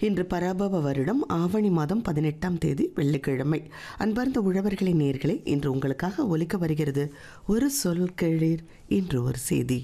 இன்று பராபவ வருடம் ஆவணி மாதம் பதினெட்டாம் தேதி வெள்ளிக்கிழமை அன்பார்ந்த உழவர்களின் நேர்களே இன்று உங்களுக்காக ஒலிக்க வருகிறது ஒரு சொல் கேளீர் இன்று ஒரு செய்தி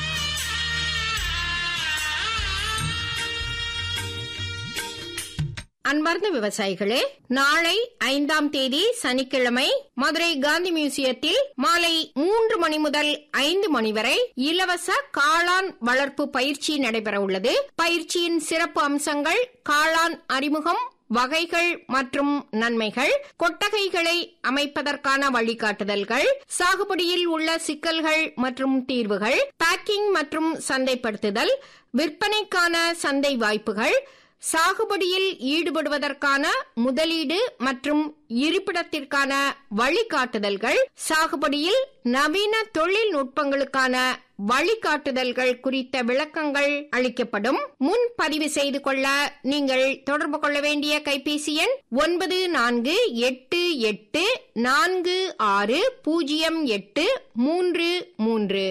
அன்பார்ந்த விவசாயிகளே நாளை ஐந்தாம் தேதி சனிக்கிழமை மதுரை காந்தி மியூசியத்தில் மாலை மூன்று மணி முதல் ஐந்து மணி வரை இலவச காளான் வளர்ப்பு பயிற்சி நடைபெற உள்ளது பயிற்சியின் சிறப்பு அம்சங்கள் காளான் அறிமுகம் வகைகள் மற்றும் நன்மைகள் கொட்டகைகளை அமைப்பதற்கான வழிகாட்டுதல்கள் சாகுபடியில் உள்ள சிக்கல்கள் மற்றும் தீர்வுகள் பேக்கிங் மற்றும் சந்தைப்படுத்துதல் விற்பனைக்கான சந்தை வாய்ப்புகள் சாகுபடியில் ஈடுபடுவதற்கான முதலீடு மற்றும் இருப்பிடத்திற்கான வழிகாட்டுதல்கள் சாகுபடியில் நவீன தொழில்நுட்பங்களுக்கான வழிகாட்டுதல்கள் குறித்த விளக்கங்கள் அளிக்கப்படும் முன் பதிவு செய்து கொள்ள நீங்கள் தொடர்பு கொள்ள வேண்டிய கைபேசி எண் ஒன்பது நான்கு எட்டு எட்டு நான்கு ஆறு பூஜ்ஜியம் எட்டு மூன்று மூன்று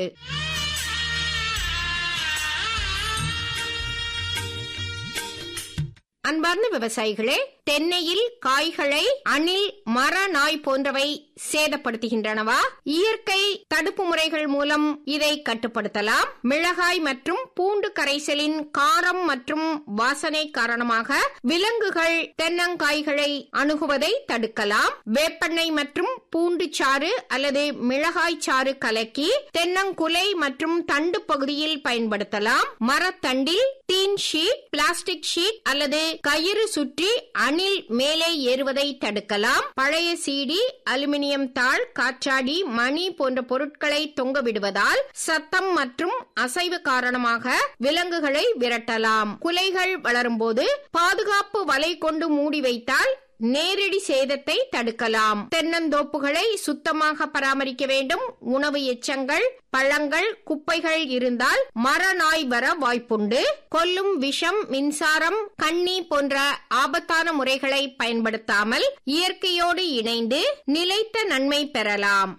அன்பார்ந்த விவசாயிகளே தென்னையில் காய்களை அணில் மர நாய் போன்றவை சேதப்படுத்துகின்றனவா இயற்கை தடுப்பு முறைகள் மூலம் இதை கட்டுப்படுத்தலாம் மிளகாய் மற்றும் பூண்டு கரைசலின் காரம் மற்றும் வாசனை காரணமாக விலங்குகள் தென்னங்காய்களை அணுகுவதை தடுக்கலாம் வேப்பெண்ணெய் மற்றும் பூண்டு சாறு அல்லது மிளகாய் சாறு கலக்கி தென்னங்குலை மற்றும் தண்டு பகுதியில் பயன்படுத்தலாம் மரத்தண்டில் டீன் ஷீட் பிளாஸ்டிக் ஷீட் அல்லது கயிறு சுற்றி அணில் மேலே ஏறுவதை தடுக்கலாம் பழைய சீடி அலுமினியம் தாள் காற்றாடி மணி போன்ற பொருட்களை தொங்க விடுவதால் சத்தம் மற்றும் அசைவு காரணமாக விலங்குகளை விரட்டலாம் குலைகள் வளரும்போது பாதுகாப்பு வலை கொண்டு மூடி வைத்தால் நேரடி சேதத்தை தடுக்கலாம் தென்னந்தோப்புகளை சுத்தமாக பராமரிக்க வேண்டும் உணவு எச்சங்கள் பழங்கள் குப்பைகள் இருந்தால் மரநாய் வர வாய்ப்புண்டு கொல்லும் விஷம் மின்சாரம் கண்ணி போன்ற ஆபத்தான முறைகளை பயன்படுத்தாமல் இயற்கையோடு இணைந்து நிலைத்த நன்மை பெறலாம்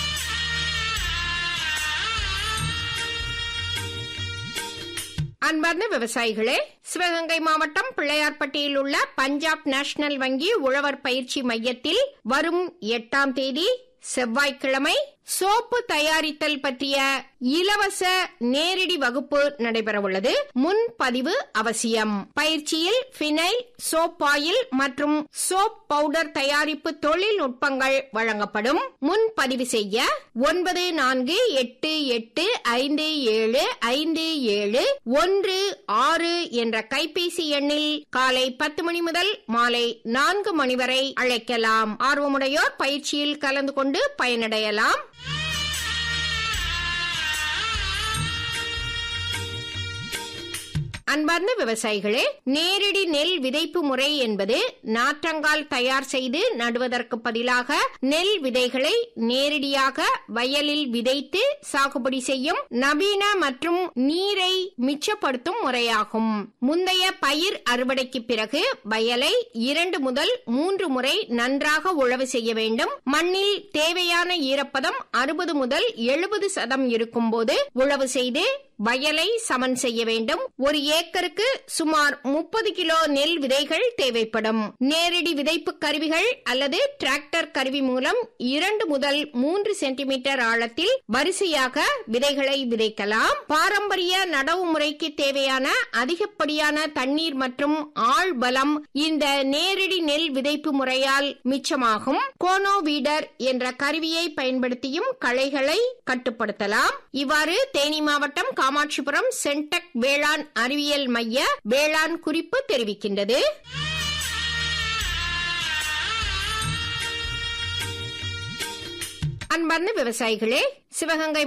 அன்பார்ந்த விவசாயிகளே சிவகங்கை மாவட்டம் பிள்ளையார்பட்டியில் உள்ள பஞ்சாப் நேஷனல் வங்கி உழவர் பயிற்சி மையத்தில் வரும் எட்டாம் தேதி செவ்வாய்க்கிழமை சோப்பு தயாரித்தல் பற்றிய இலவச நேரடி வகுப்பு நடைபெறவுள்ளது முன்பதிவு அவசியம் பயிற்சியில் பினைல் சோப் ஆயில் மற்றும் சோப் பவுடர் தயாரிப்பு தொழில்நுட்பங்கள் வழங்கப்படும் முன்பதிவு செய்ய ஒன்பது நான்கு எட்டு எட்டு ஐந்து ஏழு ஐந்து ஏழு ஒன்று ஆறு என்ற கைபேசி எண்ணில் காலை பத்து மணி முதல் மாலை நான்கு மணி வரை அழைக்கலாம் ஆர்வமுடையோர் பயிற்சியில் கலந்து கொண்டு பயனடையலாம் அன்பார்ந்த விவசாயிகளே நேரடி நெல் விதைப்பு முறை என்பது நாற்றங்கால் தயார் செய்து நடுவதற்கு பதிலாக நெல் விதைகளை நேரடியாக வயலில் விதைத்து சாகுபடி செய்யும் நவீன மற்றும் நீரை மிச்சப்படுத்தும் முறையாகும் முந்தைய பயிர் அறுவடைக்கு பிறகு வயலை இரண்டு முதல் மூன்று முறை நன்றாக உழவு செய்ய வேண்டும் மண்ணில் தேவையான ஈரப்பதம் அறுபது முதல் எழுபது சதம் இருக்கும்போது உழவு செய்து வயலை சமன் செய்ய வேண்டும் ஒரு ஏக்கருக்கு சுமார் முப்பது கிலோ நெல் விதைகள் தேவைப்படும் நேரடி விதைப்பு கருவிகள் அல்லது டிராக்டர் கருவி மூலம் இரண்டு முதல் மூன்று சென்டிமீட்டர் ஆழத்தில் வரிசையாக விதைகளை விதைக்கலாம் பாரம்பரிய நடவு முறைக்கு தேவையான அதிகப்படியான தண்ணீர் மற்றும் ஆள் பலம் இந்த நேரடி நெல் விதைப்பு முறையால் மிச்சமாகும் கோனோ வீடர் என்ற கருவியை பயன்படுத்தியும் களைகளை கட்டுப்படுத்தலாம் இவ்வாறு தேனி மாவட்டம் காமாட்சிபுரம் சென்டெக் வேளாண் அறிவியல் மைய வேளாண் குறிப்பு தெரிவிக்கின்றது அன்பார்ந்த விவசாயிகளே சிவகங்கை